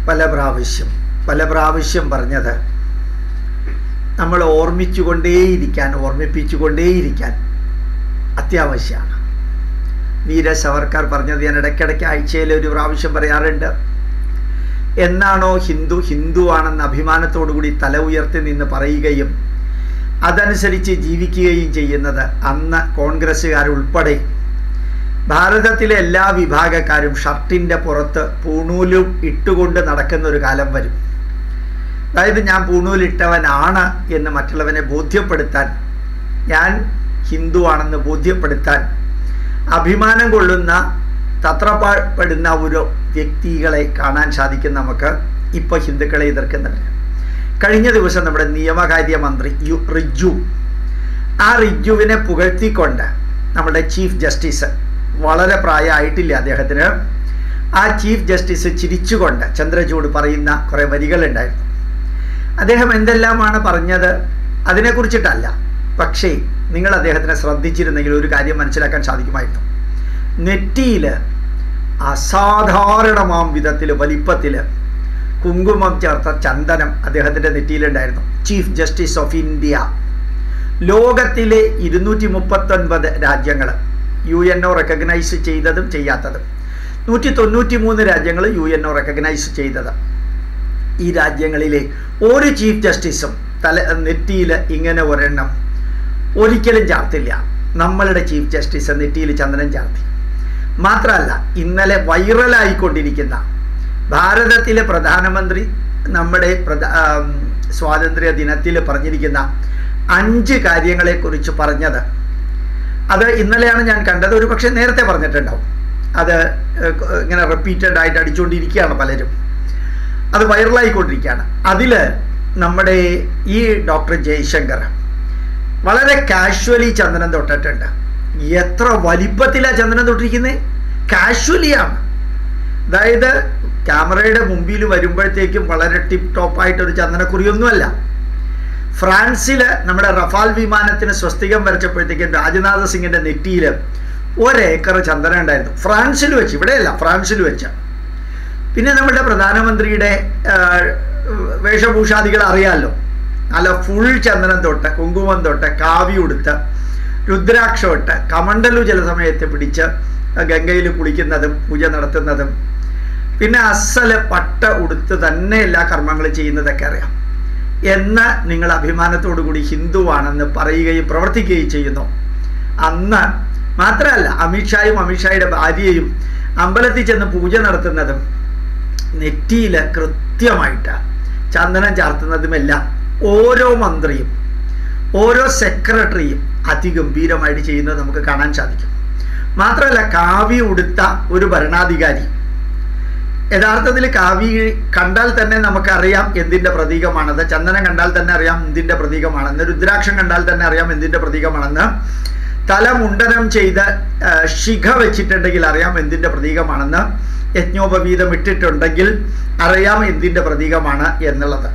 പല പ്രാവശ്യം പല പ്രാവശ്യം പറഞ്ഞത് നമ്മൾ ഓർമ്മിച്ചുകൊണ്ടേയിരിക്കാൻ ഓർമ്മിപ്പിച്ചുകൊണ്ടേയിരിക്കാൻ അത്യാവശ്യമാണ് വീര സവർക്കർ പറഞ്ഞത് ഞാൻ ഇടയ്ക്കിടയ്ക്ക് ആഴ്ചയിൽ ഒരു പ്രാവശ്യം പറയാറുണ്ട് എന്നാണോ ഹിന്ദു ഹിന്ദുവാണെന്ന് അഭിമാനത്തോടുകൂടി തല ഉയർത്തി നിന്ന് പറയുകയും അതനുസരിച്ച് ജീവിക്കുകയും ചെയ്യുന്നത് അന്ന് കോൺഗ്രസ്സുകാരുൾപ്പെടെ ഭാരതത്തിലെ എല്ലാ വിഭാഗക്കാരും ഷർട്ടിൻ്റെ പുറത്ത് പൂണൂലും ഇട്ടുകൊണ്ട് നടക്കുന്ന ഒരു കാലം വരും അതായത് ഞാൻ പൂണൂലിട്ടവനാണ് എന്ന് മറ്റുള്ളവനെ ബോധ്യപ്പെടുത്താൻ ഞാൻ ഹിന്ദുവാണെന്ന് ബോധ്യപ്പെടുത്താൻ അഭിമാനം കൊള്ളുന്ന തത്രപ്പെടുന്ന ഒരു വ്യക്തികളെ കാണാൻ സാധിക്കും നമുക്ക് ഇപ്പോൾ ഹിന്ദുക്കളെ എതിർക്കുന്നവർ കഴിഞ്ഞ ദിവസം നമ്മുടെ നിയമകാര്യ മന്ത്രി യു റിജു ആ റിജുവിനെ പുകഴ്ത്തിക്കൊണ്ട് നമ്മുടെ ചീഫ് ജസ്റ്റിസ് വളരെ പ്രായമായിട്ടില്ല അദ്ദേഹത്തിന് ആ ചീഫ് ജസ്റ്റിസ് ചിരിച്ചുകൊണ്ട് ചന്ദ്രചൂഡ് പറയുന്ന കുറേ വരികളുണ്ടായിരുന്നു അദ്ദേഹം എന്തെല്ലാമാണ് പറഞ്ഞത് അതിനെക്കുറിച്ചിട്ടല്ല പക്ഷേ നിങ്ങൾ അദ്ദേഹത്തിനെ ശ്രദ്ധിച്ചിരുന്നെങ്കിൽ ഒരു കാര്യം മനസ്സിലാക്കാൻ സാധിക്കുമായിരുന്നു നെറ്റിയിൽ അസാധാരണമാം വിധത്തിൽ വലിപ്പത്തിൽ കുങ്കുമം ചേർത്ത ചന്ദനം അദ്ദേഹത്തിൻ്റെ നെറ്റിയിലുണ്ടായിരുന്നു ചീഫ് ജസ്റ്റിസ് ഓഫ് ഇന്ത്യ ലോകത്തിലെ ഇരുന്നൂറ്റി മുപ്പത്തൊൻപത് രാജ്യങ്ങൾ യു എൻ ഒ റെക്കഗ്നൈസ് ചെയ്തതും ചെയ്യാത്തതും നൂറ്റി തൊണ്ണൂറ്റി മൂന്ന് രാജ്യങ്ങൾ യു എൻ ഒ റെക്കഗ്നൈസ് ചെയ്തത് ഈ രാജ്യങ്ങളിലെ ഒരു ചീഫ് ജസ്റ്റിസും തല നെറ്റിയിൽ ഇങ്ങനെ ഒരെണ്ണം ഒരിക്കലും ചാർത്തില്ല നമ്മളുടെ ചീഫ് ജസ്റ്റിസ് നെറ്റിയിൽ ചന്ദനം ചാർത്തി മാത്രമല്ല ഇന്നലെ വൈറലായിക്കൊണ്ടിരിക്കുന്ന ഭാരതത്തിലെ പ്രധാനമന്ത്രി നമ്മുടെ പ്രധാ സ്വാതന്ത്ര്യ ദിനത്തിൽ പറഞ്ഞിരിക്കുന്ന അഞ്ച് കാര്യങ്ങളെക്കുറിച്ച് പറഞ്ഞത് അത് ഇന്നലെയാണ് ഞാൻ കണ്ടത് ഒരു പക്ഷേ നേരത്തെ പറഞ്ഞിട്ടുണ്ടാവും അത് ഇങ്ങനെ റിപ്പീറ്റഡ് ആയിട്ട് അടിച്ചുകൊണ്ടിരിക്കുകയാണ് പലരും അത് വൈറലായിക്കൊണ്ടിരിക്കുകയാണ് അതിൽ നമ്മുടെ ഈ ഡോക്ടർ ജയശങ്കർ വളരെ കാഷ്വലി ചന്ദനം തൊട്ടിട്ടുണ്ട് എത്ര വലിപ്പത്തിലാണ് ചന്ദനം തൊട്ടിരിക്കുന്നത് കാഷ്വലിയാണ് അതായത് ക്യാമറയുടെ മുമ്പിൽ വരുമ്പോഴത്തേക്കും വളരെ ടിപ്പ് ടോപ്പായിട്ടൊരു ചന്ദനക്കുറിയൊന്നുമല്ല ഫ്രാൻസിൽ നമ്മുടെ റഫാൽ വിമാനത്തിന് സ്വസ്തികം വരച്ചപ്പോഴത്തേക്കും രാജ്നാഥ് സിംഗിൻ്റെ നെറ്റിയിൽ ഒരേക്കർ ചന്ദനം ഉണ്ടായിരുന്നു ഫ്രാൻസിൽ വെച്ച് ഇവിടെയല്ല ഫ്രാൻസിൽ വെച്ച് പിന്നെ നമ്മുടെ പ്രധാനമന്ത്രിയുടെ വേഷഭൂഷാദികൾ അറിയാമല്ലോ നല്ല ഫുൾ ചന്ദനം തൊട്ട് കുങ്കുമം തൊട്ട് കാവി ഉടുത്ത് രുദ്രാക്ഷം ഇട്ട് കമണ്ടലു ചില സമയത്ത് പിടിച്ച് ഗംഗയിൽ കുളിക്കുന്നതും പൂജ നടത്തുന്നതും പിന്നെ അസല് പട്ട ഉടുത്ത് തന്നെ എല്ലാ കർമ്മങ്ങളും ചെയ്യുന്നതൊക്കെ അറിയാം എന്ന് നിങ്ങൾ അഭിമാനത്തോടു കൂടി ഹിന്ദുവാണെന്ന് പറയുകയും പ്രവർത്തിക്കുകയും ചെയ്യുന്നു അന്ന് മാത്രമല്ല അമിത്ഷായും അമിത്ഷായുടെ ഭാര്യയും അമ്പലത്തിൽ ചെന്ന് പൂജ നടത്തുന്നതും നെറ്റിയിൽ കൃത്യമായിട്ട് ചന്ദനം ചാർത്തുന്നതുമെല്ലാം ഓരോ മന്ത്രിയും ഓരോ സെക്രട്ടറിയും അതിഗംഭീരമായിട്ട് ചെയ്യുന്നത് നമുക്ക് കാണാൻ സാധിക്കും മാത്രമല്ല കാവി ഉടുത്ത ഒരു ഭരണാധികാരി യഥാർത്ഥത്തിൽ കാവി കണ്ടാൽ തന്നെ നമുക്കറിയാം എന്തിൻ്റെ പ്രതീകമാണത് ചന്ദനം കണ്ടാൽ തന്നെ അറിയാം എന്തിൻ്റെ പ്രതീകമാണെന്ന് രുദ്രാക്ഷം കണ്ടാൽ തന്നെ അറിയാം എന്തിൻ്റെ പ്രതീകമാണെന്ന് തല മുണ്ടനം ചെയ്ത് ശിഖ വെച്ചിട്ടുണ്ടെങ്കിൽ അറിയാം എന്തിൻ്റെ പ്രതീകമാണെന്ന് യജ്ഞോപവീതം ഇട്ടിട്ടുണ്ടെങ്കിൽ അറിയാം എന്തിൻ്റെ പ്രതീകമാണ് എന്നുള്ളത്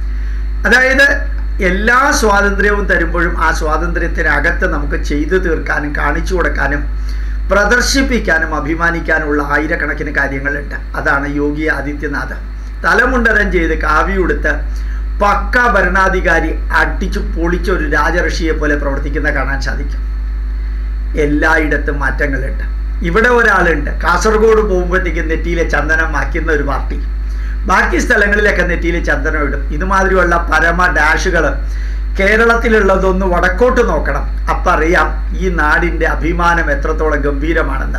അതായത് എല്ലാ സ്വാതന്ത്ര്യവും തരുമ്പോഴും ആ സ്വാതന്ത്ര്യത്തിനകത്ത് നമുക്ക് ചെയ്തു തീർക്കാനും കാണിച്ചു കൊടുക്കാനും പ്രദർശിപ്പിക്കാനും അഭിമാനിക്കാനുള്ള ആയിരക്കണക്കിന് കാര്യങ്ങളുണ്ട് അതാണ് യോഗി ആദിത്യനാഥ് തലമുണ്ടനം ചെയ്ത് കാവി ഉടുത്ത് പക്ക ഭരണാധികാരി അടിച്ചു പൊളിച്ച ഒരു രാജഋഷിയെ പോലെ പ്രവർത്തിക്കുന്ന കാണാൻ സാധിക്കും എല്ലായിടത്തും മാറ്റങ്ങളുണ്ട് ഇവിടെ ഒരാളുണ്ട് കാസർഗോഡ് പോകുമ്പോഴത്തേക്കും നെറ്റിയിലെ ചന്ദനം മാറ്റുന്ന ഒരു പാർട്ടി ബാക്കി സ്ഥലങ്ങളിലൊക്കെ നെറ്റിയിൽ ചന്ദനം ഇടും ഇതുമാതിരിയുള്ള പരമ ഡാഷുകൾ കേരളത്തിലുള്ളതൊന്ന് വടക്കോട്ട് നോക്കണം അപ്പം അറിയാം ഈ നാടിൻ്റെ അഭിമാനം എത്രത്തോളം ഗംഭീരമാണെന്ന്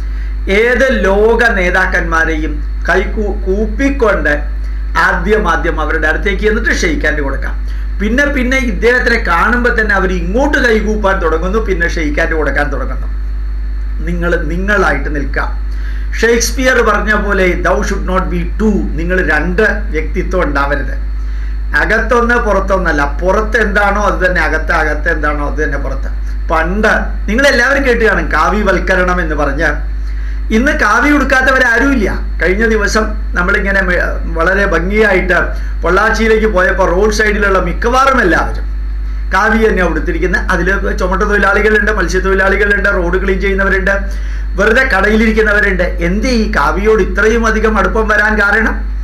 ഏത് ലോക നേതാക്കന്മാരെയും കൈ കൂപ്പിക്കൊണ്ട് ആദ്യം ആദ്യം അവരുടെ അടുത്തേക്ക് എന്നിട്ട് ഷെയ്ക്കാൻ്റെ കൊടുക്കാം പിന്നെ പിന്നെ ഇദ്ദേഹത്തിനെ കാണുമ്പോൾ തന്നെ അവർ ഇങ്ങോട്ട് കൈകൂപ്പാൻ തുടങ്ങുന്നു പിന്നെ ഷെയ്ക്കാൻ്റെ കൊടുക്കാൻ തുടങ്ങുന്നു നിങ്ങൾ നിങ്ങളായിട്ട് നിൽക്കാം ഷേക്സ്പിയർ പറഞ്ഞ പോലെ thou should not be to നിങ്ങൾ രണ്ട് വ്യക്തിത്വം ഉണ്ടാവരുത് അകത്തൊന്ന് പുറത്തൊന്നല്ല പുറത്ത് എന്താണോ അത് തന്നെ അകത്ത് അകത്ത് എന്താണോ അത് തന്നെ പുറത്ത് പണ്ട് നിങ്ങൾ എല്ലാവരും കേട്ട് കാണും കാവ്യവൽക്കരണം എന്ന് പറഞ്ഞ് ഇന്ന് കാവ്യ ഉടുക്കാത്തവരാരുമില്ല കഴിഞ്ഞ ദിവസം നമ്മളിങ്ങനെ വളരെ ഭംഗിയായിട്ട് പൊള്ളാച്ചിയിലേക്ക് പോയപ്പോൾ റോഡ് സൈഡിലുള്ള മിക്കവാറും എല്ലാവരും കാവ്യ തന്നെ ഉടുത്തിരിക്കുന്നത് അതിൽ ചുമട്ട് തൊഴിലാളികളുണ്ട് മത്സ്യത്തൊഴിലാളികളുണ്ട് റോഡ് ക്ലീൻ ചെയ്യുന്നവരുണ്ട് വെറുതെ കടയിലിരിക്കുന്നവരുണ്ട് എന്തേ ഈ കാവ്യയോട് ഇത്രയും അധികം അടുപ്പം വരാൻ കാരണം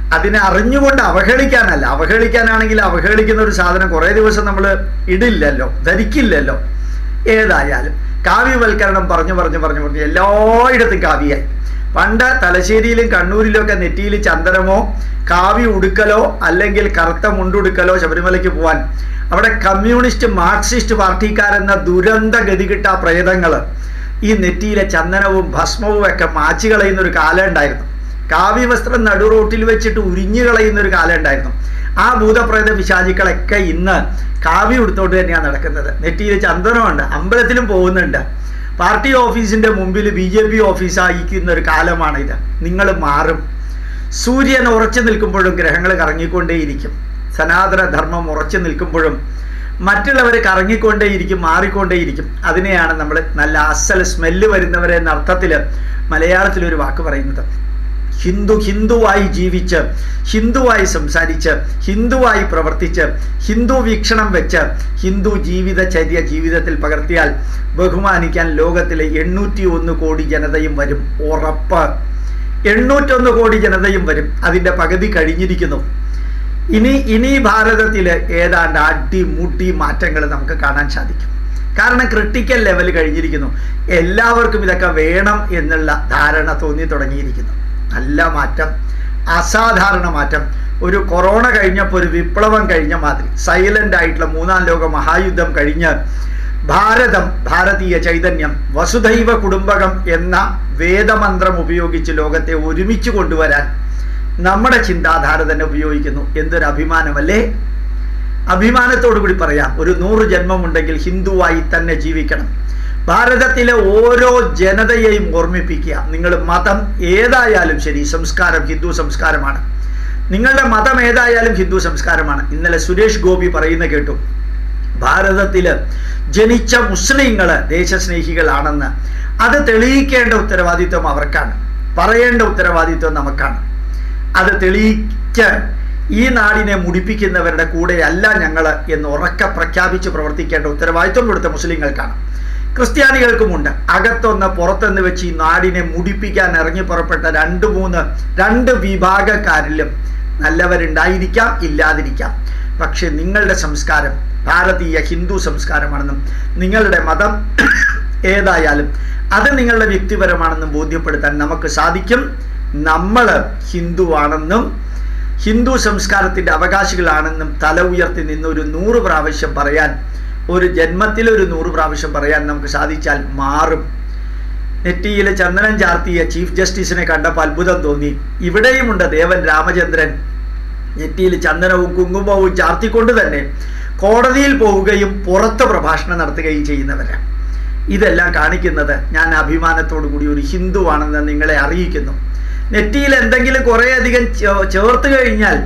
അതിനെ അറിഞ്ഞുകൊണ്ട് അവഹേളിക്കാനല്ല അവഹേളിക്കാനാണെങ്കിൽ അവഹേളിക്കുന്ന ഒരു സാധനം കുറേ ദിവസം നമ്മൾ ഇടില്ലല്ലോ ധരിക്കില്ലല്ലോ ഏതായാലും കാവ്യവൽക്കരണം പറഞ്ഞു പറഞ്ഞു പറഞ്ഞു പറഞ്ഞു എല്ലായിടത്തും കാവ്യായി പണ്ട് തലശ്ശേരിയിലും കണ്ണൂരിലും ഒക്കെ നെറ്റിയിൽ ചന്ദനമോ കാവ്യ ഉടുക്കലോ അല്ലെങ്കിൽ കറുത്ത മുണ്ടുടുക്കലോ ശബരിമലയ്ക്ക് പോവാൻ അവിടെ കമ്മ്യൂണിസ്റ്റ് മാർക്സിസ്റ്റ് പാർട്ടിക്കാരെന്ന ദുരന്ത ഗതികിട്ട പ്രേതങ്ങൾ ഈ നെറ്റിയിലെ ചന്ദനവും ഭസ്മവും ഒക്കെ മാച്ചു കളയുന്ന ഒരു കാലം ഉണ്ടായിരുന്നു കാവ്യവസ്ത്രം നടു റോട്ടിൽ വെച്ചിട്ട് ഉരിഞ്ഞു കളയുന്ന ഒരു കാലം ഉണ്ടായിരുന്നു ആ ഭൂതപ്രേത പിശാചിക്കളൊക്കെ ഇന്ന് കാവ്യ ഉടുത്തോട്ട് തന്നെയാണ് നടക്കുന്നത് നെറ്റിയിൽ ചന്ദനമുണ്ട് അമ്പലത്തിലും പോകുന്നുണ്ട് പാർട്ടി ഓഫീസിന്റെ മുമ്പിൽ ബി ജെ പി ഓഫീസായിരിക്കുന്ന ഒരു കാലമാണ് ഇത് നിങ്ങൾ മാറും സൂര്യൻ ഉറച്ചു നിൽക്കുമ്പോഴും ഗ്രഹങ്ങൾ കറങ്ങിക്കൊണ്ടേയിരിക്കും സനാതന ധർമ്മം ഉറച്ചു നിൽക്കുമ്പോഴും മറ്റുള്ളവർ കറങ്ങിക്കൊണ്ടേയിരിക്കും മാറിക്കൊണ്ടേയിരിക്കും അതിനെയാണ് നമ്മൾ നല്ല അസൽ സ്മെല്ല് വരുന്നവരെ എന്ന അർത്ഥത്തിൽ മലയാളത്തിൽ ഒരു വാക്ക് പറയുന്നത് ഹിന്ദു ഹിന്ദുവായി ജീവിച്ച് ഹിന്ദുവായി സംസാരിച്ച് ഹിന്ദുവായി പ്രവർത്തിച്ച് ഹിന്ദു വീക്ഷണം വെച്ച് ഹിന്ദു ജീവിതചര്യ ജീവിതത്തിൽ പകർത്തിയാൽ ബഹുമാനിക്കാൻ ലോകത്തിലെ എണ്ണൂറ്റി ഒന്ന് കോടി ജനതയും വരും ഉറപ്പ് എണ്ണൂറ്റൊന്ന് കോടി ജനതയും വരും അതിൻ്റെ പകുതി കഴിഞ്ഞിരിക്കുന്നു ഇനി ഇനി ഭാരതത്തിൽ ഏതാണ്ട് അടിമുട്ടി മാറ്റങ്ങൾ നമുക്ക് കാണാൻ സാധിക്കും കാരണം ക്രിട്ടിക്കൽ ലെവൽ കഴിഞ്ഞിരിക്കുന്നു എല്ലാവർക്കും ഇതൊക്കെ വേണം എന്നുള്ള ധാരണ തോന്നി തുടങ്ങിയിരിക്കുന്നു നല്ല മാറ്റം അസാധാരണ മാറ്റം ഒരു കൊറോണ കഴിഞ്ഞപ്പോൾ ഒരു വിപ്ലവം കഴിഞ്ഞ മാതിരി സൈലന്റ് ആയിട്ടുള്ള മൂന്നാം ലോക മഹായുദ്ധം കഴിഞ്ഞ് ഭാരതം ഭാരതീയ ചൈതന്യം വസുധൈവ കുടുംബകം എന്ന വേദമന്ത്രം ഉപയോഗിച്ച് ലോകത്തെ ഒരുമിച്ച് കൊണ്ടുവരാൻ നമ്മുടെ ചിന്താധാര തന്നെ ഉപയോഗിക്കുന്നു എന്തൊരു അഭിമാനമല്ലേ അഭിമാനത്തോടു കൂടി പറയാം ഒരു നൂറ് ജന്മമുണ്ടെങ്കിൽ ഹിന്ദുവായി തന്നെ ജീവിക്കണം ഭാരതത്തിലെ ഓരോ ജനതയെയും ഓർമ്മിപ്പിക്കുക നിങ്ങൾ മതം ഏതായാലും ശരി സംസ്കാരം ഹിന്ദു സംസ്കാരമാണ് നിങ്ങളുടെ മതം ഏതായാലും ഹിന്ദു സംസ്കാരമാണ് ഇന്നലെ സുരേഷ് ഗോപി പറയുന്ന കേട്ടു ഭാരതത്തിൽ ജനിച്ച മുസ്ലിങ്ങൾ ദേശസ്നേഹികളാണെന്ന് അത് തെളിയിക്കേണ്ട ഉത്തരവാദിത്വം അവർക്കാണ് പറയേണ്ട ഉത്തരവാദിത്വം നമുക്കാണ് അത് തെളിയിച്ച് ഈ നാടിനെ മുടിപ്പിക്കുന്നവരുടെ കൂടെയല്ല ഞങ്ങൾ എന്ന് ഉറക്കെ പ്രഖ്യാപിച്ച് പ്രവർത്തിക്കേണ്ട ഉത്തരവാദിത്വം ഇവിടുത്തെ മുസ്ലിങ്ങൾക്കാണ് ക്രിസ്ത്യാനികൾക്കുമുണ്ട് അകത്തൊന്ന് പുറത്തൊന്ന് വെച്ച് ഈ നാടിനെ മുടിപ്പിക്കാൻ ഇറങ്ങി പുറപ്പെട്ട രണ്ട് മൂന്ന് രണ്ട് വിഭാഗക്കാരിലും നല്ലവരുണ്ടായിരിക്കാം ഇല്ലാതിരിക്കാം പക്ഷെ നിങ്ങളുടെ സംസ്കാരം ഭാരതീയ ഹിന്ദു സംസ്കാരമാണെന്നും നിങ്ങളുടെ മതം ഏതായാലും അത് നിങ്ങളുടെ വ്യക്തിപരമാണെന്നും ബോധ്യപ്പെടുത്താൻ നമുക്ക് സാധിക്കും നമ്മൾ ഹിന്ദുവാണെന്നും ഹിന്ദു സംസ്കാരത്തിൻ്റെ അവകാശികളാണെന്നും തല ഉയർത്തി നിന്ന് ഒരു നൂറ് പ്രാവശ്യം പറയാൻ ഒരു ജന്മത്തിൽ ഒരു നൂറ് പ്രാവശ്യം പറയാൻ നമുക്ക് സാധിച്ചാൽ മാറും നെറ്റിയിൽ ചന്ദനം ചാർത്തിയ ചീഫ് ജസ്റ്റിസിനെ കണ്ടപ്പോൾ അത്ഭുതം തോന്നി ഇവിടെയുമുണ്ട് ദേവൻ രാമചന്ദ്രൻ നെറ്റിയിൽ ചന്ദനവും കുങ്കുമവും ചാർത്തിക്കൊണ്ട് തന്നെ കോടതിയിൽ പോവുകയും പുറത്ത് പ്രഭാഷണം നടത്തുകയും ചെയ്യുന്നവരാണ് ഇതെല്ലാം കാണിക്കുന്നത് ഞാൻ അഭിമാനത്തോടു കൂടി ഒരു ഹിന്ദുവാണെന്ന് നിങ്ങളെ അറിയിക്കുന്നു നെറ്റിയിൽ എന്തെങ്കിലും കുറേയധികം ചേർത്ത് കഴിഞ്ഞാൽ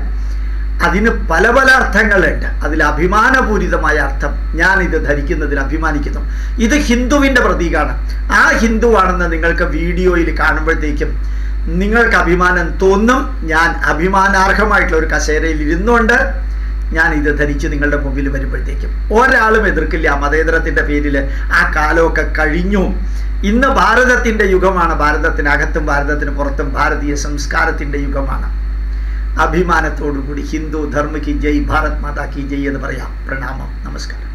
അതിന് പല പല അർത്ഥങ്ങളുണ്ട് അതിൽ അഭിമാനപൂരിതമായ അർത്ഥം ഞാൻ ഇത് ധരിക്കുന്നതിൽ അഭിമാനിക്കുന്നു ഇത് ഹിന്ദുവിൻ്റെ പ്രതീകമാണ് ആ ഹിന്ദുവാണെന്ന് നിങ്ങൾക്ക് വീഡിയോയിൽ കാണുമ്പോഴത്തേക്കും നിങ്ങൾക്ക് അഭിമാനം തോന്നും ഞാൻ അഭിമാനാർഹമായിട്ടുള്ള ഒരു കസേരയിൽ ഇരുന്നുകൊണ്ട് ഞാൻ ഇത് ധരിച്ച് നിങ്ങളുടെ മുമ്പിൽ വരുമ്പോഴത്തേക്കും ഒരാളും എതിർക്കില്ല മതേതരത്തിൻ്റെ പേരിൽ ആ കാലമൊക്കെ കഴിഞ്ഞു ഇന്ന് ഭാരതത്തിൻ്റെ യുഗമാണ് ഭാരതത്തിനകത്തും ഭാരതത്തിന് പുറത്തും ഭാരതീയ സംസ്കാരത്തിൻ്റെ യുഗമാണ് അഭിമാനത്തോടുകൂടി ഹിന്ദു ധർമ്മ കി ജയ് ഭാരത് മാതാ കി ജയ് എന്ന് പറയാം പ്രണാമം നമസ്കാരം